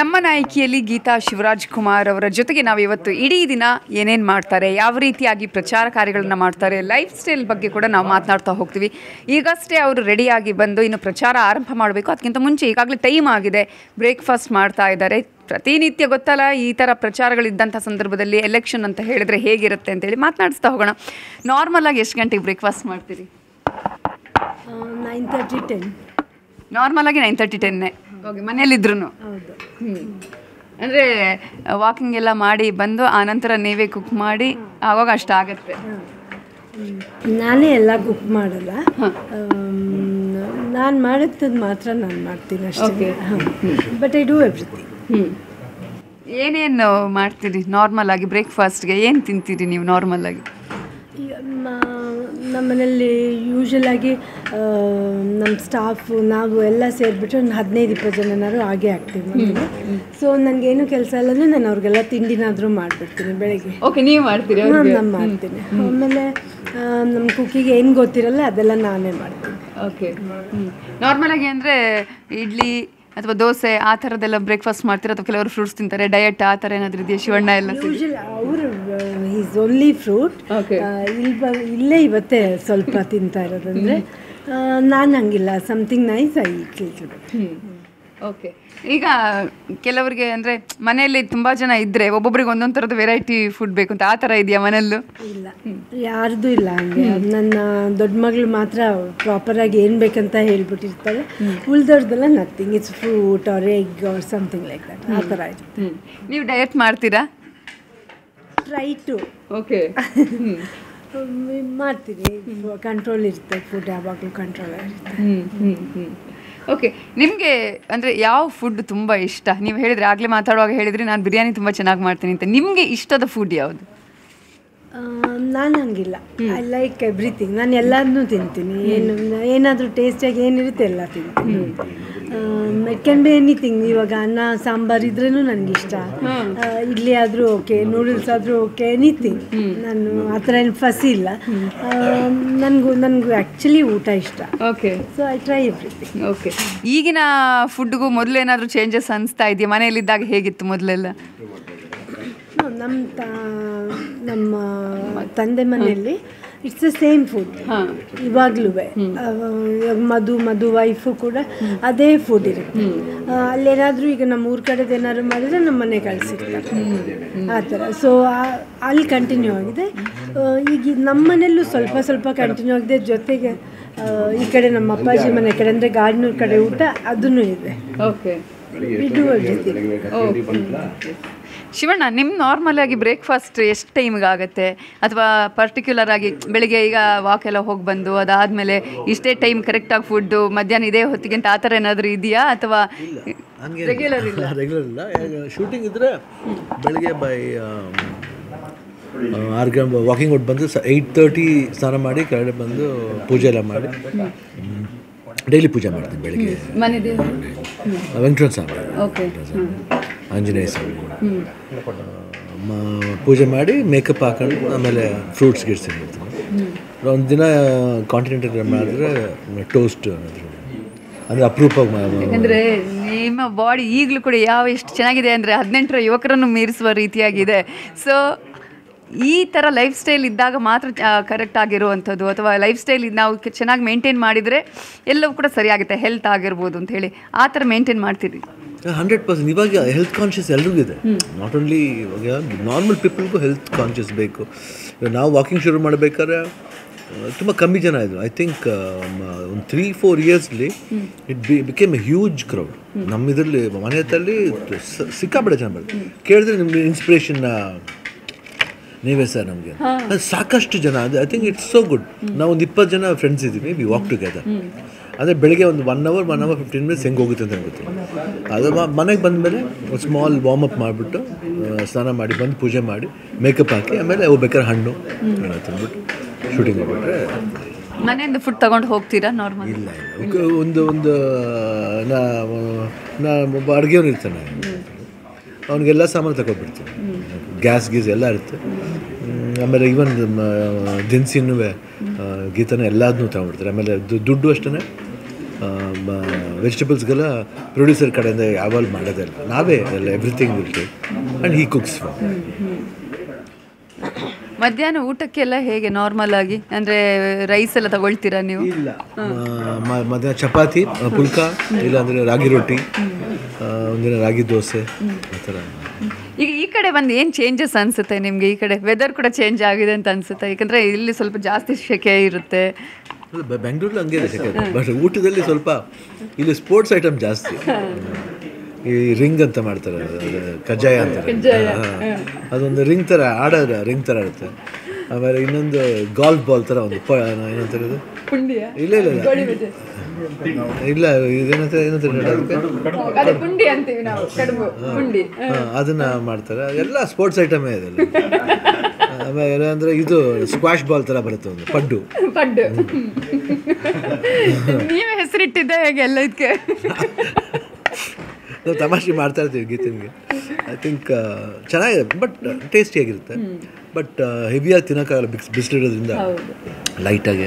Speaker 1: ನಮ್ಮ ನಾಯಕಿಯಲ್ಲಿ ಗೀತಾ ಶಿವರಾಜ್ ಕುಮಾರ್ ಅವರ ಜೊತೆಗೆ ನಾವು ಇವತ್ತು ಇಡೀ ದಿನ ಏನೇನು ಮಾಡ್ತಾರೆ ಯಾವ ರೀತಿಯಾಗಿ ಪ್ರಚಾರ ಕಾರ್ಯಗಳನ್ನ ಮಾಡ್ತಾರೆ ಲೈಫ್ ಸ್ಟೈಲ್ ಬಗ್ಗೆ ಕೂಡ ನಾವು ಮಾತನಾಡ್ತಾ ಹೋಗ್ತೀವಿ ಈಗಷ್ಟೇ ಅವರು ರೆಡಿಯಾಗಿ ಬಂದು ಇನ್ನು ಪ್ರಚಾರ ಆರಂಭ ಮಾಡಬೇಕು ಅದಕ್ಕಿಂತ ಮುಂಚೆ ಈಗಾಗಲೇ ಟೈಮ್ ಆಗಿದೆ ಬ್ರೇಕ್ಫಾಸ್ಟ್ ಮಾಡ್ತಾ ಇದ್ದಾರೆ ಪ್ರತಿನಿತ್ಯ ಗೊತ್ತಲ್ಲ ಈ ಥರ ಪ್ರಚಾರಗಳಿದ್ದಂಥ ಸಂದರ್ಭದಲ್ಲಿ ಎಲೆಕ್ಷನ್ ಅಂತ ಹೇಳಿದ್ರೆ ಹೇಗಿರುತ್ತೆ ಅಂತೇಳಿ ಮಾತನಾಡಿಸ್ತಾ ಹೋಗೋಣ ನಾರ್ಮಲ್ ಆಗಿ ಎಷ್ಟು ಗಂಟೆಗೆ ಬ್ರೇಕ್ಫಾಸ್ಟ್ ಮಾಡ್ತೀರಿ
Speaker 2: ನೈನ್ ತರ್ಟಿ ಟೆನ್
Speaker 1: ನಾರ್ಮಲ್ ಆಗಿ ನೈನ್ ತರ್ಟಿ ಟೆನ್ನೇ ಓಕೆ ಮನೇಲಿದ್ರು
Speaker 2: ಹೌದು
Speaker 1: ಅಂದರೆ ವಾಕಿಂಗ್ ಎಲ್ಲ ಮಾಡಿ ಬಂದು ಆನಂತರ ನೀವೇ ಕುಕ್ ಮಾಡಿ ಆವಾಗ ಅಷ್ಟಾಗತ್ತೆ
Speaker 2: ನಾನೇ ಎಲ್ಲ ಕುಕ್ ಮಾಡಲ್ಲ ನಾನು ಮಾಡುತ್ತದ್ದು ಮಾತ್ರ ನಾನು ಮಾಡ್ತೀನಿ ಅಷ್ಟೇ ಬಟ್ ಐ ಡೂ ಎವ್ರಿಥಿಂಗ್
Speaker 1: ಹ್ಞೂ ಏನೇನು ಮಾಡ್ತೀರಿ ನಾರ್ಮಲ್ ಆಗಿ ಬ್ರೇಕ್ಫಾಸ್ಟ್ಗೆ ಏನು ತಿಂತೀರಿ ನೀವು ನಾರ್ಮಲ್ ಆಗಿ
Speaker 2: ನಮ್ಮ ಮನೇಲಿ ಯೂಶಲ್ ಆಗಿ ನಮ್ಮ ಸ್ಟಾಫು ನಾವು ಎಲ್ಲ ಸೇರಿಬಿಟ್ಟು ಒಂದು ಹದಿನೈದು ಇಪ್ಪತ್ತು ಜನನಾದ್ರು ಹಾಗೆ ಆಗ್ತೀವಿ ಮನೇಲಿ ಸೊ ನನಗೇನು ಕೆಲಸ ಇಲ್ಲ ಅಂದರೆ ನಾನು ಅವ್ರಿಗೆಲ್ಲ ತಿಂಡಿನಾದರೂ ಮಾಡಿಬಿಡ್ತೀನಿ ಬೆಳಗ್ಗೆ
Speaker 1: ಓಕೆ ನೀವು ಮಾಡ್ತೀರಿ
Speaker 2: ನಾನು ಮಾಡ್ತೀನಿ ಆಮೇಲೆ ನಮ್ಮ ಕುಕ್ಕಿಗೆ ಏನು ಗೊತ್ತಿರಲ್ಲ ಅದೆಲ್ಲ ನಾನೇ ಮಾಡ್ತೀನಿ
Speaker 1: ಓಕೆ ನಾರ್ಮಲ್ ಆಗಿ ಅಂದರೆ ಇಡ್ಲಿ ಅಥವಾ ದೋಸೆ ಆ ಥರದ್ದೆಲ್ಲ ಬ್ರೇಕ್ಫಾಸ್ಟ್ ಮಾಡ್ತೀರಾ ಅಥವಾ ಕೆಲವರು ಫ್ರೂಟ್ಸ್ ತಿಂತಾರೆ ಡಯಟ್ ಆ ಥರ ಏನಾದರೂ ಇದೆಯಾ ಶಿವಣ್ಣ ಎಲ್ಲ
Speaker 2: ಯೂಶಲ್ ಅವರು ಈಸ್ ಓನ್ಲಿ ಫ್ರೂಟ್
Speaker 1: Okay.
Speaker 2: ಇಲ್ಲಿ ಬ ಇಲ್ಲೇ ಇವತ್ತೇ ಸ್ವಲ್ಪ ತಿಂತಾ ಇರೋದಂದರೆ ನಾನು ಹಂಗಿಲ್ಲ ಸಮಥಿಂಗ್ ನೈಸ್ ಐ ಕೇಳ್ತಿರ್ಬೇಕು
Speaker 1: ಓಕೆ ಈಗ ಕೆಲವರಿಗೆ ಅಂದರೆ ಮನೆಯಲ್ಲಿ ತುಂಬ ಜನ ಇದ್ದರೆ ಒಬ್ಬೊಬ್ರಿಗೆ ಒಂದೊಂದು ಥರದ ವೆರೈಟಿ ಫುಡ್ ಬೇಕು ಅಂತ ಆ ಥರ ಇದೆಯಾ ಮನೆಯಲ್ಲೂ
Speaker 2: ಇಲ್ಲ ಯಾರ್ದು ಇಲ್ಲ ಹಂಗೆ ನನ್ನ ದೊಡ್ಡ ಮಗಳು ಮಾತ್ರ ಪ್ರಾಪರಾಗಿ ಏನು ಬೇಕಂತ ಹೇಳ್ಬಿಟ್ಟಿರ್ತಾಳೆ ಉಳ್ದವ್ರದ್ದೆಲ್ಲ nothing it's fruit or egg or something like that ಆ ಥರ ಇರುತ್ತೆ
Speaker 1: ನೀವು ಡಯಟ್ ಮಾಡ್ತೀರಾ
Speaker 2: ಟ್ರೈ ಟು
Speaker 1: ಓಕೆ
Speaker 2: ಮಾಡ್ತೀನಿ ಕಂಟ್ರೋಲ್ ಇರುತ್ತೆ ಫುಡ್ ಯಾವಾಗಲೂ ಕಂಟ್ರೋಲ್ ಇರುತ್ತೆ
Speaker 1: ಓಕೆ ನಿಮಗೆ ಅಂದರೆ ಯಾವ ಫುಡ್ ತುಂಬ ಇಷ್ಟ ನೀವು ಹೇಳಿದ್ರೆ ಆಗಲೇ ಮಾತಾಡುವಾಗ ಹೇಳಿದ್ರಿ ನಾನು ಬಿರಿಯಾನಿ ತುಂಬ ಚೆನ್ನಾಗಿ ಮಾಡ್ತೀನಿ ಅಂತ ನಿಮಗೆ ಇಷ್ಟದ ಫುಡ್ ಯಾವುದು
Speaker 2: ನಾನು ಹಂಗಿಲ್ಲ ಐ ಲೈಕ್ ಎವ್ರಿಥಿಂಗ್ ನಾನು ಎಲ್ಲದನ್ನೂ ತಿಂತೀನಿ ಏನು ಏನಾದರೂ ಟೇಸ್ಟಿಯಾಗಿ ಏನಿರುತ್ತೆ ಎಲ್ಲ ತಿಂತೀನಿ ಇಟ್ ಕ್ಯಾನ್ ಬಿ ಎನಿಥಿಂಗ್ ಇವಾಗ ಅನ್ನ ಸಾಂಬಾರು ಇದ್ರೂ ನನಗಿಷ್ಟ ಇಡ್ಲಿ ಆದರೂ ಓಕೆ ನೂಡಲ್ಸ್ ಆದರೂ ಓಕೆ ಎನಿಥಿಂಗ್ ನಾನು ಆ ಥರ ಏನು ಫಸಿ ಇಲ್ಲ ನನಗೂ ನನಗೂ ಆ್ಯಕ್ಚುಲಿ ಊಟ ಇಷ್ಟ
Speaker 1: okay
Speaker 2: so I try everything
Speaker 1: okay ಈಗಿನ ಫುಡ್ಗೂ ಮೊದಲೇನಾದರೂ ಚೇಂಜಸ್ ಅನಿಸ್ತಾ ಇದೆಯಾ ಮನೆಯಲ್ಲಿದ್ದಾಗ ಹೇಗಿತ್ತು ಮೊದಲೆಲ್ಲ
Speaker 2: ನಮ್ಮ ತ ನಮ್ಮ ತಂದೆ ಮನೆಯಲ್ಲಿ ಇಟ್ಸ್ ದ ಸೇಮ್ ಫುಡ್ ಇವಾಗಲೂ ಮಧು ಮಧು ವೈಫು ಕೂಡ ಅದೇ ಫುಡ್ ಇರುತ್ತೆ ಆ, ಅಲ್ಲೇನಾದರೂ ಈಗ ನಮ್ಮ ಊರ ಕಡೆದು ಏನಾದ್ರು ಮಾಡಿದ್ರೆ ನಮ್ಮ ಮನೆ ಕಳಿಸಿರ್ತಾರೆ ಆ ಥರ ಸೊ ಅಲ್ಲಿ ಕಂಟಿನ್ಯೂ ಆಗಿದೆ ಆ, ಈಗ ನಮ್ಮ ಮನೆಯಲ್ಲೂ ಸ್ವಲ್ಪ ಸ್ವಲ್ಪ ಕಂಟಿನ್ಯೂ ಆಗಿದೆ ಜೊತೆಗೆ ಆ, ಈ ಕಡೆ ನಮ್ಮ ಅಪ್ಪಾಜಿ ಮನೆ ಕಡೆ ಅಂದರೆ ಗಾರ್ಡ್ನೂರ್ ಕಡೆ ಊಟ ಅದೂ ಇದೆ
Speaker 1: ಓಕೆ
Speaker 2: ಇದು ಎವ್ರಿಥಿಂಗ್
Speaker 1: ಶಿವಣ್ಣ ನಿಮ್ಮ ನಾರ್ಮಲ್ ಆಗಿ ಬ್ರೇಕ್ಫಾಸ್ಟ್ ಎಷ್ಟು ಟೈಮ್ಗೆ ಆಗುತ್ತೆ ಅಥವಾ ಪರ್ಟಿಕ್ಯುಲರ್ ಆಗಿ ಬೆಳಿಗ್ಗೆ ಈಗ ವಾಕ್ ಎಲ್ಲ ಹೋಗಿ ಬಂದು ಅದಾದಮೇಲೆ ಇಷ್ಟೇ ಟೈಮ್ ಕರೆಕ್ಟಾಗಿ ಫುಡ್ಡು ಮಧ್ಯಾಹ್ನ ಇದೇ ಹೊತ್ತಿಗೆ ಅಂತ ಆ ಥರ ಏನಾದರೂ ಇದೆಯಾ ಅಥವಾ ರೆಗ್ಯುಲರ್ ಇಲ್ಲ
Speaker 3: ರೆಗ್ಯುಲರ್ ಇಲ್ಲ ಶೂಟಿಂಗ್ ಇದ್ದರೆ ಬೆಳಗ್ಗೆ ಬೈ ಆರು ಗಂಟೆ ವಾಕಿಂಗ್ ಹೊಟ್ಟು ಬಂದು ಸ ಏಯ್ಟ್ ತರ್ಟಿ ಸ್ನಾನ ಮಾಡಿ ಕೆಳಗಡೆ ಬಂದು ಪೂಜೆ ಎಲ್ಲ ಮಾಡಿ ಡೈಲಿ ಪೂಜೆ ಮಾಡ್ತೀನಿ ಬೆಳಗ್ಗೆ
Speaker 1: ಮನೆದೇ
Speaker 3: ವೆಂಕಟೇಶ್ವರ ಸ್ವಾಮಿ
Speaker 1: ಓಕೆ
Speaker 3: ಆಂಜನೇಯ ಸ್ವಾಮಿ ಮ- ಪೂಜೆ ಮಾಡಿ ಮೇಕಪ್ ಹಾಕೊಂಡು ಆಮೇಲೆ ಫ್ರೂಟ್ಸ್ ಗಿಡ್ಸ್ ತಿಂದ್ಬಿಡ್ತೀನಿ ಒಂದು ದಿನ ಕಾಂಟಿನೆಂಟಲ್ ಮಾಡಿದ್ರೆ ಟೋಸ್ಟ್ ಅಂದರೆ ಅಪರೂಪ ಮ- ಮ-
Speaker 1: ಯಾಕಂದರೆ ನಿಮ್ಮ ಬಾಡಿ ಈಗಲೂ ಕೂಡ ಯಾವ ಎಷ್ಟು ಚೆನ್ನಾಗಿದೆ ಅಂದರೆ ಹದಿನೆಂಟರ ಯುವಕರನ್ನು ಮೀರಿಸುವ ರೀತಿಯಾಗಿದೆ ಸೊ ಈ ಥರ ಲೈಫ್ ಸ್ಟೈಲ್ ಇದ್ದಾಗ ಮಾತ್ರ ಕರೆಕ್ಟ್ ಆಗಿರುವಂಥದ್ದು ಅಥವಾ ಲೈಫ್ ಸ್ಟೈಲ್ ನಾವು ಕೆ- ಚೆನ್ನಾಗಿ ಮೇಂಟೈನ್ ಮಾಡಿದರೆ ಎಲ್ಲವೂ ಕೂಡ ಸರಿಯಾಗುತ್ತೆ ಹೆಲ್ತ್ ಆಗಿರ್ಬೋದು ಅಂತ ಹೇಳಿ ಆ ಥರ ಮೇಂಟೈನ್ ಮಾಡ್ತೀರಿ
Speaker 3: ಹಂಡ್ರೆಡ್ ಪರ್ಸೆಂಟ್ ಇವಾಗ ಹೆಲ್ತ್ ಕಾನ್ಷಿಯಸ್ ಎಲ್ರಿಗೂ ಇದೆ ನಾಟ್ ಓನ್ಲಿ ಇವಾಗ ನಾರ್ಮಲ್ ಪೀಪಲ್ಗೂ ಹೆಲ್ತ್ ಕಾನ್ಷಿಯಸ್ ಬೇಕು ಇವಾಗ ನಾವು ವಾಕಿಂಗ್ ಶುರು ಮಾಡಬೇಕಾದ್ರೆ ತುಂಬ ಕಮ್ಮಿ ಜನ ಇದ್ರು ಐ ಥಿಂಕ್ ಒಂದು ತ್ರೀ ಫೋರ್ ಇಯರ್ಸ್ಲಿ it be became a huge crowd ನಮ್ಮ ಇದರಲ್ಲಿ ಮನೆ ಹತ್ತಲ್ಲಿ ಸ- ಸಿಕ್ಕಾಪಟ್ಟೆ ಜನ ಬರ್ತಾರೆ ಕೇಳಿದ್ರೆ ನಿಮ್ಗೆ ಇನ್ಸ್ಪಿರೇಷನ್ ನೀವೇ ಸರ್ ನಮಗೆ ಅದು ಸಾಕಷ್ಟು ಜನ ಅದು I think it's so good ನಾವು ಒಂದು ಇಪ್ಪತ್ತು ಜನ ಫ್ರೆಂಡ್ಸ್ ಇದ್ದೀವಿ ವಿ ವಾಕ್ ಟುಗೆದರ್ ಅಂದರೆ ಬೆಳಿಗ್ಗೆ ಒಂದು one hour one hour fifteen minutes ಹೆಂಗೆ ಹೋಗುತ್ತೆ ಅಂತ ಗೊತ್ತಿಲ್ಲ ಅದು ಮ- ಮನೆಗೆ ಬಂದಮೇಲೆ ಒಂದು ಸ್ಮಾಲ್ ವಾರ್ಮ್ ಅಪ್ ಮಾಡಿಬಿಟ್ಟು ಸ್ನಾನ ಮಾಡಿ ಬಂದು ಪೂಜೆ ಮಾಡಿ ಮೇಕಪ್ ಹಾಕಿ ಆಮೇಲೆ ಹೋಗ್ಬೇಕಾದ್ರೆ ಹಣ್ಣು ಎಲ್ಲ ತಿಂದ್ಬಿಟ್ಟು ಶೂಟಿಂಗ್ ಹೋಗ್ಬಿಟ್ರೆ
Speaker 1: ಮನೆಯಿಂದ ಫುಡ್ ತಗೊಂಡು ಹೋಗ್ತೀರಾ ನಾರ್ಮಲ್
Speaker 3: ಇಲ್ಲ ಇಲ್ಲ ಒಂದು- ಒಂದು ಒಂದು ನಾ ನಾ ಒಬ್ಬ ಅಡುಗೆಯವನು ಇರ್ತಾನೆ ಅವನಿಗೆಲ್ಲ ಸಾಮಾನು ತಗೊಬಿಡ್ತೀನಿ ಗ್ಯಾಸ್ ಗೀಸ್ ಎಲ್ಲ ಇರುತ್ತೆ ಹ್ಮ್, ಆಮೇಲೆ ಈವನ್ ದಿನಸಿನೂ ಗೀತನ ಎಲ್ಲದನ್ನೂ ತಗೊಂಡ್ಬಿಡ್ತಾರೆ ಆಮೇಲೆ ದು- ದುಡ್ಡು ಅಷ್ಟೇ ವೆಜಿಟೇಬಲ್ಸ್ಗೆಲ್ಲ ಪ್ರೊಡ್ಯೂಸರ್ ಕಡೆಯಿಂದ ಯಾವಾಗ ಮಾಡೋದಿಲ್ಲ ನಾವೇ ಎಲ್ಲ everything will take and he cooks
Speaker 1: ಮಧ್ಯಾಹ್ನ ಊಟಕ್ಕೆಲ್ಲ ಹೇಗೆ ನಾರ್ಮಲ್ ಆಗಿ ಅಂದ್ರೆ ರೈಸ್ ಎಲ್ಲ ತಗೊಳ್ತೀರಾ ನೀವು
Speaker 3: ಇಲ್ಲ ಮ- ಮಧ್ಯಾಹ್ನ ಚಪಾತಿ ಆ, ಪುಲ್ಕ ಇಲ್ಲಾಂದರೆ ರಾಗಿ ರೊಟ್ಟಿ ಆ, ಒಂದಿನ ರಾಗಿ ದೋಸೆ ಆ ಥರ
Speaker 1: ಈಗ ಈ ಕಡೆ ಬಂದು ಏನು ಚೇಂಜಸ್ ಅನ್ಸುತ್ತೆ ನಿಮಗೆ ಈ ಕಡೆ ವೆದರ್ ಕೂಡ ಚೇಂಜ್ ಆಗಿದೆ ಅಂತ ಅನ್ಸುತ್ತೆ ಯಾಕಂದ್ರೆ ಇಲ್ಲಿ ಸ್ವಲ್ಪ ಜಾಸ್ತಿ ಸೆಕೆ ಇರುತ್ತೆ
Speaker 3: ಅಲ್ಲ, ಬೆ- ಬೆಂಗಳೂರಲ್ಲಿ ಹಂಗೆ ಇದೆ ಸೆಕೆ ಬಟ್ ಊಟದಲ್ಲಿ ಸ್ವಲ್ಪ ಇಲ್ಲಿ ಸ್ಪೋರ್ಟ್ಸ್ ಐಟಮ್ ಜಾಸ್ತಿ ಈ ರಿಂಗ್ ಅಂತ ಮಾಡ್ತಾರೆ ಅದು ಕಜ್ಜಾಯ ಅಂತಾರೆ ಹಾ. ಅದೊಂದು ರಿಂಗ್ ಥರ ಆಡೋ ರಿಂಗ್ ಥರ ಇರುತ್ತೆ ಆಮೇಲೆ ಇನ್ನೊಂದು ಗಾಲ್ಫ್ ಬಾಲ್ ಥರ ಒಂದು ಪ ಏನಂತಾರೆ ಇದು ಇಲ್ಲ ಇಲ್ಲ ಇಲ್ಲ ಇಲ್ಲ ಇದೇನಂತಾರೆ ಏನಂತಾರೆ ನೋಡಿ ಅದಕ್ಕೆ?
Speaker 1: ಅದೇ ಪುಂಡಿ ಅಂತೀವಿ ನಾವು ಕಡುಬು ಪುಂಡಿ
Speaker 3: ಹಾ, ಅದನ್ನ ಮಾಡ್ತಾರೆ ಎಲ್ಲ ಸ್ಪೋರ್ಟ್ಸ್ ಐಟಮೇ ಇದೆಲ್ಲ ಆಮೇಲೆ ಏನಂದ್ರೆ ಇದು ಸ್ಕ್ವಾಶ್ ಬಾಲ್ ಥರ ಬರುತ್ತೆ ಒಂದು ಪಡ್ಡು
Speaker 1: ಪಡ್ಡು ನೀವೇ ಹೆಸರಿಟ್ಟಿದ್ದೆ ಹೇಗೆ ಎಲ್ಲ ಇದಕ್ಕೆ
Speaker 3: ನಾವು ತಮಾಷೆ ಮಾಡ್ತಾ ಇರ್ತೀವಿ ಗೀತನ್ಗೆ ಐ ಥಿಂಕ್ ಚೆನ್ನಾಗಿದೆ ಬಟ್ ಟೇಸ್ಟಿಯಾಗಿರುತ್ತೆ ಬಟ್ ಹೆವಿಯಾಗಿ ತಿನ್ನೋಕ್ಕಾಗಲ್ಲ ಬಿಸ್ ಬಿಸಿಲಿಡೋದ್ರಿಂದ ಲೈಟಾಗಿ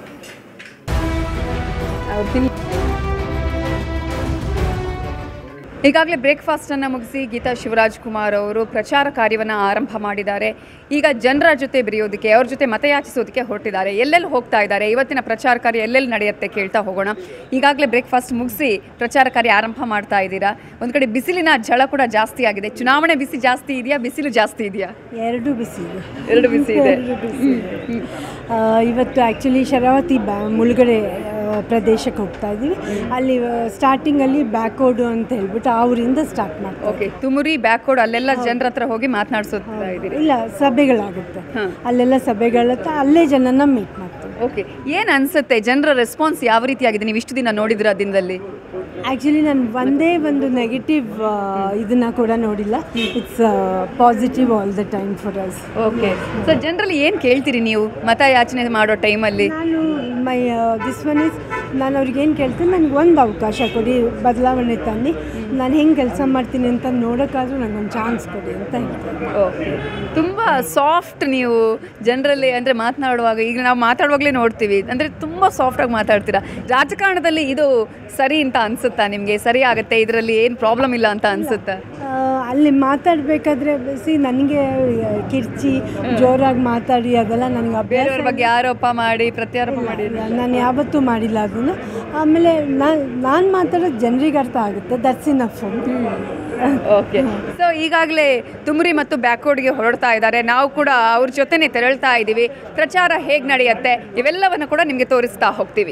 Speaker 1: ಈಗಾಗಲೇ ಬ್ರೇಕ್ಫಾಸ್ಟನ್ನು ಮುಗಿಸಿ ಗೀತಾ ಶಿವರಾಜ್ ಕುಮಾರ್ ಅವರು ಪ್ರಚಾರ ಕಾರ್ಯವನ್ನು ಆರಂಭ ಮಾಡಿದ್ದಾರೆ ಈಗ ಜನರ ಜೊತೆ ಬೆರೆಯೋದಕ್ಕೆ ಅವ್ರ ಜೊತೆ ಮತಯಾಚಿಸೋದಕ್ಕೆ ಹೊರಟಿದ್ದಾರೆ ಎಲ್ಲೆಲ್ಲಿ ಹೋಗ್ತಾ ಇದ್ದಾರೆ ಇವತ್ತಿನ ಪ್ರಚಾರ ಕಾರ್ಯ ಎಲ್ಲೆಲ್ಲಿ ನಡೆಯುತ್ತೆ ಕೇಳ್ತಾ ಹೋಗೋಣ ಈಗಾಗಲೇ ಬ್ರೇಕ್ಫಾಸ್ಟ್ ಮುಗಿಸಿ ಪ್ರಚಾರ ಕಾರ್ಯ ಆರಂಭ ಮಾಡ್ತಾ ಇದ್ದೀರಾ ಒಂದು ಕಡೆ ಬಿಸಿಲಿನ ಝಳ ಕೂಡ ಜಾಸ್ತಿ ಆಗಿದೆ ಚುನಾವಣೆ ಬಿಸಿ ಜಾಸ್ತಿ ಇದೆಯಾ ಬಿಸಿಲು ಜಾಸ್ತಿ ಇದೆಯಾ
Speaker 2: ಎರಡು ಬಿಸಿ ಇದೆ
Speaker 1: ಎರಡು ಬಿಸಿ ಇದೆ
Speaker 2: ಎರಡು ಬಿಸಿ ಇದೆ. ಆ, ಇವತ್ತು ಆ್ಯಕ್ಚುಲಿ ಶರಾವತಿ ಬ್ಯಾ ಮುಳುಗಡೆ ಆ, ಪ್ರದೇಶಕ್ಕೆ ಹೋಗ್ತಾ ಇದ್ದೀವಿ ಅಲ್ಲಿ ಸ್ಟಾರ್ಟಿಂಗಲ್ಲಿ ಬ್ಯಾಕೋಡು ಅಂತ ಹೇಳ್ಬಿಟ್ಟು ಆ ಊರಿಂದ ಸ್ಟಾರ್ಟ್ ಮಾಡ್ತೀವಿ
Speaker 1: ಓಕೆ ತುಮುರಿ ಬ್ಯಾಕ್ವರ್ಡ್ ಅಲ್ಲೆಲ್ಲ ಜನರ ಹತ್ರ ಹೋಗಿ ಮಾತನಾಡ್ಸೋತಾ ಇದ್ದೀರಿ
Speaker 2: ಇಲ್ಲ ಸಭೆಗಳಾಗುತ್ತೆ ಅಲ್ಲೆಲ್ಲ ಸಭೆಗಳತ್ತ ಅಲ್ಲೇ ಜನನ ಮೀಟ್ ಮಾಡ್ತೀವಿ
Speaker 1: ಓಕೆ ಏನು ಅನ್ಸುತ್ತೆ ಜನರ ರೆಸ್ಪಾನ್ಸ್ ಯಾವ ರೀತಿ ಆಗಿದೆ ನೀವು ಇಷ್ಟು ದಿನ ನೋಡಿದ್ರ ದಿನದಲ್ಲಿ
Speaker 2: ಆ್ಯಕ್ಚುಲಿ ನಾನು ಒಂದೇ ಒಂದು ನೆಗೆಟಿವ್ ಇದನ್ನ ಕೂಡ ನೋಡಿಲ್ಲ it's positive all the time for us
Speaker 1: okay so ಜನರಲ್ಲಿ ಏನು ಕೇಳ್ತೀರಿ ನೀವು ಮತಯಾಚನೆ ಮಾಡೋ ಟೈಮಲ್ಲಿ
Speaker 2: ನಾನು ಮೈ ದಿಸ್ ಒನ್ ಇಸ್ ನಾನು ಅವ್ರಿಗೆ ಏನು ಕೇಳ್ತೀನಿ ನನಗೆ ಒಂದು ಅವಕಾಶ ಕೊಡಿ ಬದಲಾವಣೆ ತನ್ನಿ ನಾನು ಹೆಂಗೆ ಕೆಲಸ ಮಾಡ್ತೀನಿ ಅಂತ ನೋಡೋಕ್ಕಾದ್ರೂ ನನಗೊಂದು ಚಾನ್ಸ್ ಕೊಡಿ ಅಂತ ಹೇಳ್ತೀನಿ
Speaker 1: ಓಕೆ ತುಂಬ ಸಾಫ್ಟ್ ನೀವು ಜನರಲ್ಲಿ ಅಂದರೆ ಮಾತನಾಡುವಾಗ ಈಗ ನಾವು ಮಾತಾಡುವಾಗಲೇ ನೋಡ್ತೀವಿ ಅಂದರೆ ತುಂಬ ಸಾಫ್ಟಾಗಿ ಮಾತಾಡ್ತೀರಾ ರಾಜಕಾರಣದಲ್ಲಿ ಇದು ಸರಿ ಅಂತ ಅನಿಸುತ್ತಾ ನಿಮಗೆ ಸರಿ ಆಗುತ್ತೆ ಇದರಲ್ಲಿ ಏನು ಪ್ರಾಬ್ಲಮ್ ಇಲ್ಲ ಅಂತ ಅನಿಸುತ್ತಾ
Speaker 2: ಆ, ಅಲ್ಲಿ ಮಾತಾಡಬೇಕಾದ್ರೆ ಸಿ ನನಗೆ ಕಿರ್ಚಿ ಜೋರಾಗಿ ಮಾತಾಡಿ ಅದೆಲ್ಲ ನನಗೆ ಅಭ್ಯಾಸ
Speaker 1: ಬೇರೆಯವ್ರ ಬಗ್ಗೆ ಆರೋಪ ಮಾಡಿ ಪ್ರತ್ಯಾರೋಪ ಮಾಡಿ
Speaker 2: ನಾನು ಯಾವತ್ತೂ ಮಾಡಿಲ್ಲ ಅದನ್ನು ಆಮೇಲೆ ನಾನು ನಾನು ಮಾತಾಡೋದು ಜನರಿಗೆ ಅರ್ಥ ಆಗುತ್ತೆ that's enough
Speaker 1: okay so ಈಗಾಗಲೇ ತುಮರಿ ಮತ್ತು ಬ್ಯಾಕ್ವರ್ಡ್ಗೆ ಹೊರಡ್ತಾ ಇದ್ದಾರೆ ನಾವು ಕೂಡ ಅವ್ರ ಜೊತೆನೆ ತೆರಳ್ತಾ ಇದ್ದೀವಿ ಪ್ರಚಾರ ಹೇಗೆ ನಡೆಯುತ್ತೆ ಇವೆಲ್ಲವನ್ನು ಕೂಡ ನಿಮಗೆ ತೋರಿಸ್ತಾ ಹೋಗ್ತೀವಿ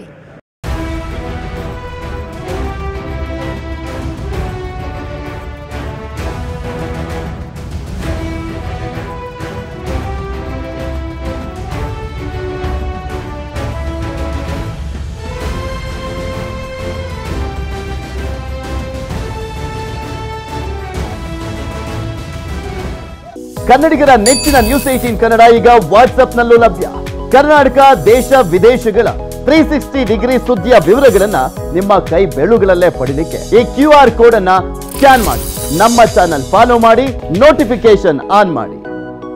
Speaker 4: ಕನ್ನಡಿಗರ ನೆಚ್ಚಿನ ನ್ಯೂಸ್ ಏಟೀನ್ ಕನ್ನಡ ಈಗ ವಾಟ್ಸ್ಆಪ್ನಲ್ಲೂ ಲಭ್ಯ ಕರ್ನಾಟಕ ದೇಶ ವಿದೇಶಗಳ ತ್ರೀ ಸಿಕ್ಸ್ಟಿ ಡಿಗ್ರಿ ಸುದ್ದಿಯ ವಿವರಗಳನ್ನ ನಿಮ್ಮ ಕೈ ಬೆಳುಗಳಲ್ಲೇ ಪಡಿಲಿಕ್ಕೆ ಈ ಕ್ಯೂ ಆರ್ ಕೋಡ್ ಅನ್ನ ಸ್ಕ್ಯಾನ್ ಮಾಡಿ ನಮ್ಮ ಚಾನಲ್ ಫಾಲೋ ಮಾಡಿ ನೋಟಿಫಿಕೇಶನ್ ಆನ್ ಮಾಡಿ